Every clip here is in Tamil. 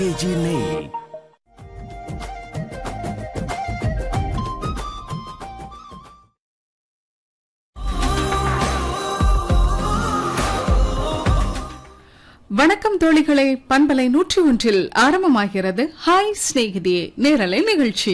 கேஜி நெய் வணக்கம் தோழிகளே பண்பலை நூற்றி ஒன்றில் ஆரம்பமாகிறது ஹாய் சிநேகிதியே நேரலை நிகழ்ச்சி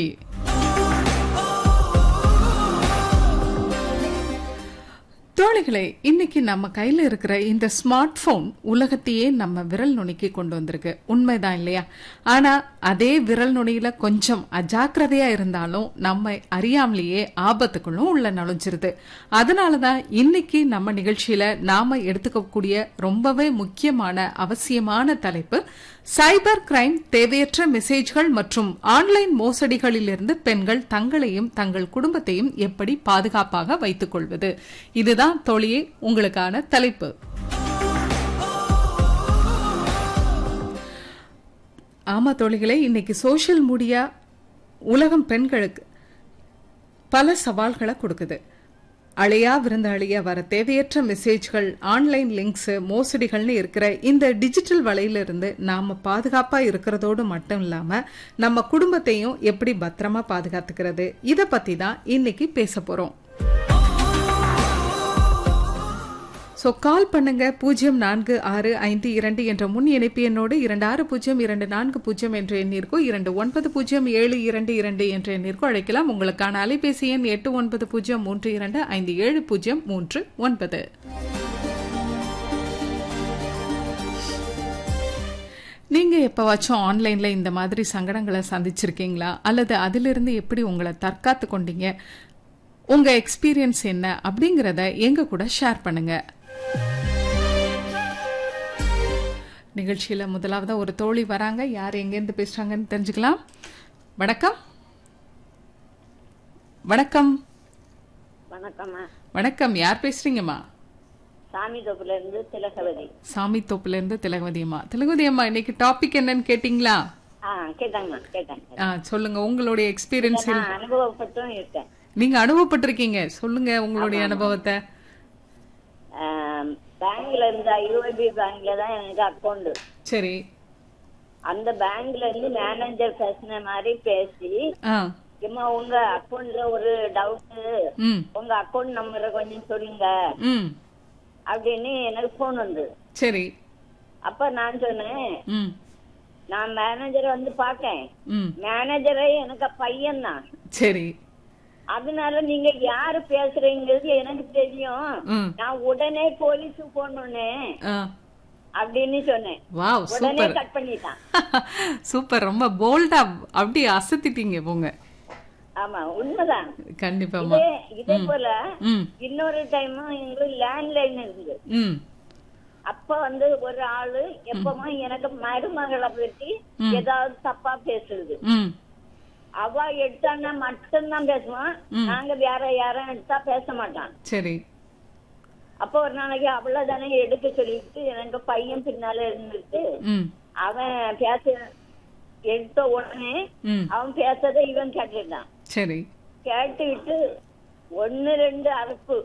தோழிகளே இன்னைக்கு நம்ம கையில இருக்கிற இந்த ஸ்மார்ட் போன் உலகத்தையே நம்ம விரல் நுனிக்கு கொண்டு வந்திருக்கு உண்மைதான் இல்லையா ஆனா அதே விரல் நுனியில கொஞ்சம் அஜாக்கிரதையா இருந்தாலும் நம்ம அறியாமலேயே ஆபத்துக்குள்ளும் உள்ள நுழைஞ்சிருது அதனாலதான் இன்னைக்கு நம்ம நிகழ்ச்சியில நாம எடுத்துக்கக்கூடிய ரொம்பவே முக்கியமான அவசியமான தலைப்பு சைபர் கிரைம் தேவையற்ற மெசேஜ்கள் மற்றும் ஆன்லைன் மோசடிகளிலிருந்து பெண்கள் தங்களையும் தங்கள் குடும்பத்தையும் எப்படி பாதுகாப்பாக வைத்துக் கொள்வது இதுதான் தோழியே உங்களுக்கான தலைப்பு ஆமா தோழிகளே இன்னைக்கு சோஷியல் மீடியா உலகம் பெண்களுக்கு பல சவால்களை கொடுக்குது அழையா விருந்தாளியா வர தேவையற்ற மெசேஜ்கள் ஆன்லைன் லிங்க்ஸ் மோசடிகள்னு இருக்கிற இந்த டிஜிட்டல் வலையிலிருந்து நாம பாதுகாப்பா இருக்கிறதோடு மட்டும் இல்லாம நம்ம குடும்பத்தையும் எப்படி பத்திரமா பாதுகாத்துக்கிறது இத பத்தி தான் இன்னைக்கு பேச போறோம் ஸோ கால் பண்ணுங்க பூஜ்ஜியம் நான்கு ஆறு ஐந்து இரண்டு என்ற முன் இணைப்பு எண்ணோடு இரண்டு ஆறு பூஜ்ஜியம் இரண்டு நான்கு பூஜ்ஜியம் என்ற எண்ணிற்கோ இரண்டு ஒன்பது பூஜ்ஜியம் ஏழு இரண்டு இரண்டு என்ற எண்ணிற்கோ அழைக்கலாம் உங்களுக்கான அலைபேசி எண் எட்டு ஒன்பது பூஜ்ஜியம் மூன்று இரண்டு ஐந்து ஏழு பூஜ்ஜியம் மூன்று ஒன்பது நீங்க எப்பவாச்சும் ஆன்லைன்ல இந்த மாதிரி சங்கடங்களை சந்திச்சிருக்கீங்களா அல்லது அதிலிருந்து எப்படி உங்களை தற்காத்து கொண்டீங்க உங்க எக்ஸ்பீரியன்ஸ் என்ன அப்படிங்கறத எங்க கூட ஷேர் பண்ணுங்க நிகழ்ச்சியில முதலாவதா ஒரு தோழி வராங்க யார் எங்கேருந்து பேசுறாங்கன்னு தெரிஞ்சுக்கலாம் வணக்கம் வணக்கம் வணக்கம்மா வணக்கம் யார் பேசுறீங்கம்மா சாமி தோப்புல இருந்து திலகவதி சாமி தோப்புல இருந்து திலகவதி அம்மா திலகவதி அம்மா இன்னைக்கு டாபிக் என்னன்னு கேட்டீங்களா ஆ கேட்டாங்கம்மா கேட்டாங்க ஆ, சொல்லுங்க உங்களுடைய எக்ஸ்பீரியன்ஸ் நான் அனுபவப்பட்டும் இருக்கேன் நீங்க அனுபவப்பட்டிருக்கீங்க சொல்லுங்க உங்களுடைய அனுபவத்தை ஆம், பேங்க்ல இருந்து ஐஓபி பேங்க்ல தான் எனக்கு அக்கௌண்ட் சரி அந்த பேங்க்ல இருந்து மேனேஜர் பேசின மாதிரி பேசி ஆ இம்மா உங்க அக்கௌண்ட்ல ஒரு டவுட் ம் உங்க அக்கௌண்ட் நம்பரை கொஞ்சம் சொல்லுங்க ம் அப்படின்னு எனக்கு போன் வந்து சரி அப்ப நான் சொன்னேன் ம் நான் மேனேஜரை வந்து பாக்கேன் ம் மேனேஜரே எனக்கு பையன் தான் சரி அதனால நீங்க யாரு பேசுறீங்கிறது எனக்கு தெரியும் ம் நான் உடனே போலீஸுக்கு போன் பண்ணேன் ஆ அப்படின்னு சொன்னேன் வாவ் உடனே சூப்பர் கட் பண்ணிட்டான் சூப்பர் ரொம்ப போல்டா அப்படி அசத்திட்டீங்க போங்க ஆமா உண்மைதான் கண்டிப்பாமா இதே இதே போல ம் இன்னொரு டைமும் எங்களுக்கு லேண்ட்லைன் இருந்து ம் அப்ப வந்து ஒரு ஆளு எப்பவும் எனக்கு மருமகளை பற்றி ஏதாவது தப்பா பேசுறது ம் அவ எடுத்தான்னா மட்டும்தான் பேசுவான் நாங்க வேற யாரும் எடுத்தா பேச மாட்டான் சரி அப்ப ஒரு நாளைக்கு அவ்வளவுதானே எடுக்க சொல்லிட்டு எனக்கு பையன் பின்னால இருந்துட்டு ம் அவன் பேச எடுத்த உடனே ம் அவன் பேசதை இவன் கேட்டுட்டான் சரி கேட்டுக்கிட்டு ஒன்னு ரெண்டு அறுப்பு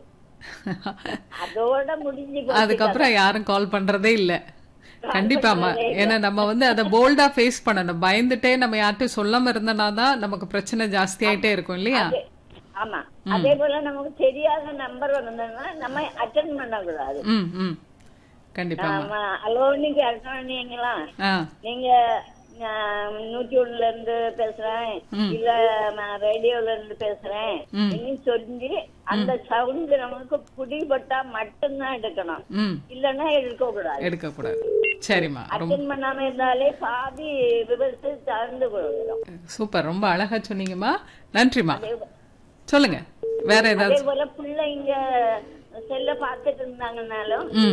அதோட முடிஞ்சு போச்சு அதுக்கப்புறம் யாரும் கால் பண்றதே இல்ல கண்டிப்பாமா ஏன்னா நம்ம வந்து அதை போல்டா ஃபேஸ் பண்ணணும் பயந்துட்டே நம்ம யார்ட்டும் சொல்லாம இருந்தனா தான் நமக்கு பிரச்சனை ஜாஸ்தியாயிட்டே இருக்கும் இல்லையா கதை. ஆமா அதே போல நமக்கு தெரியாத நம்பர் வந்ததுன்னா நம்ம அட்டன் பண்ணக்கூடாது ம் ம் கண்டிப்பாமா ஆமா அலோன்னு கேட்டீங்களா ஆ நீங்க நான் நூத்தி ஒண்ணுல இருந்து பேசுறேன் இல்ல நான் ரேடியோல இருந்து பேசுறேன் இன்னும் சொல்லி அந்த சவுண்ட் நமக்கு புடிபட்டா மட்டும்தான் எடுக்கணும் ம் இல்லன்னா எடுக்க கூடாது எடுக்க கூடாது சரிம்மா ரொம்ப அட்டன் பண்ணாம இருந்தாலே பாதி விபத்து தகுந்து போயிடும் சூப்பர் ரொம்ப அழகா சொன்னீங்கம்மா நன்றிம்மா சொல்லுங்க வேற ஏதாவது அதே போல பிள்ளைங்க செல்ல பாத்துட்டு இருந்தாங்கன்னாலும் ம்